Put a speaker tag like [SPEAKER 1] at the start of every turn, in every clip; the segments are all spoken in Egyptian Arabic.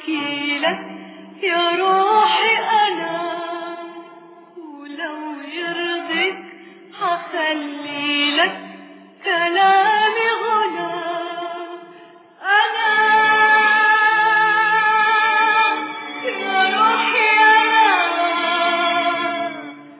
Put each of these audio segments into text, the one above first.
[SPEAKER 1] وهحكي لك يا روحي أنا ولو يرضيك هخلي لك كلامي غنى أنا يا روحي أنا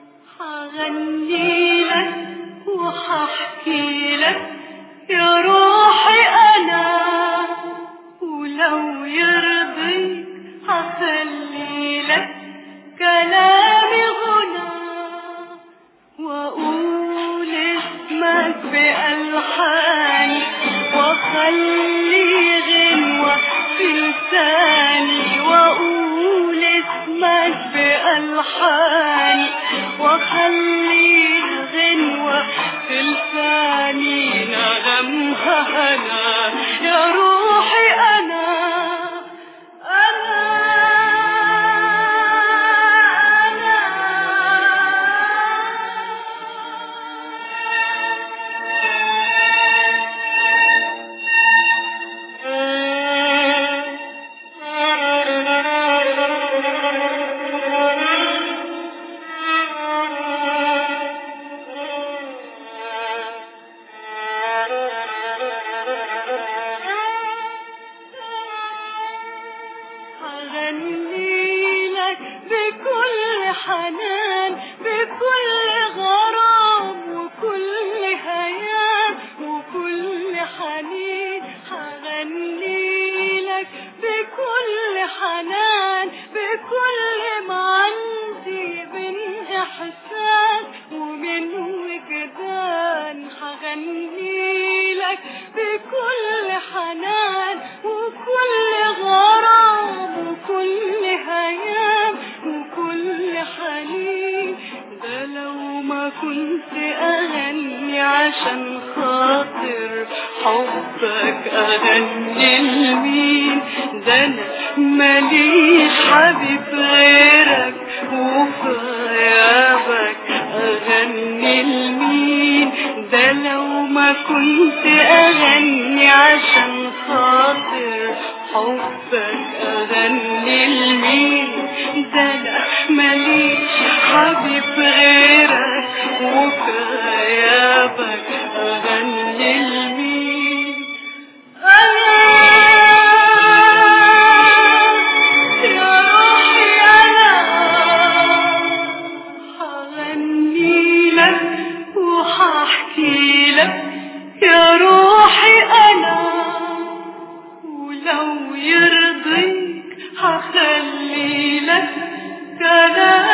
[SPEAKER 1] هغني لك وهحكي لك يا روحي أنا ولو يرضيك هخلي لك كلامي غنى وأقول اسمك بألحاني وأخلي غنوة في لساني وأقول اسمك بألحاني وأخلي غنوة في لساني نغمها أنا يا روحي أنا أنا هغني لك بكل حنان بكل غرام وكل هيام وكل حنين هغني لك بكل حنان بكل ما عندي من إحساس ومن وجدان هغني لك بكل حنان وكل غرام وكل هيام وكل حنين ده لو ما كنت أغني عشان خاطر حبك أغني لمين ده أنا ماليش حبيب غيرك وفي غيابك أغني لمين ده لو ما كنت أغني عشان خاطر حبك أغني لمين ده أنا ماليش حبيب غيرك وفي غيابك أغني لمين أنا يا روحي أنا هغني لك وهحكي لك يا روحي أنا ولو يرضيك هخلي لك كلام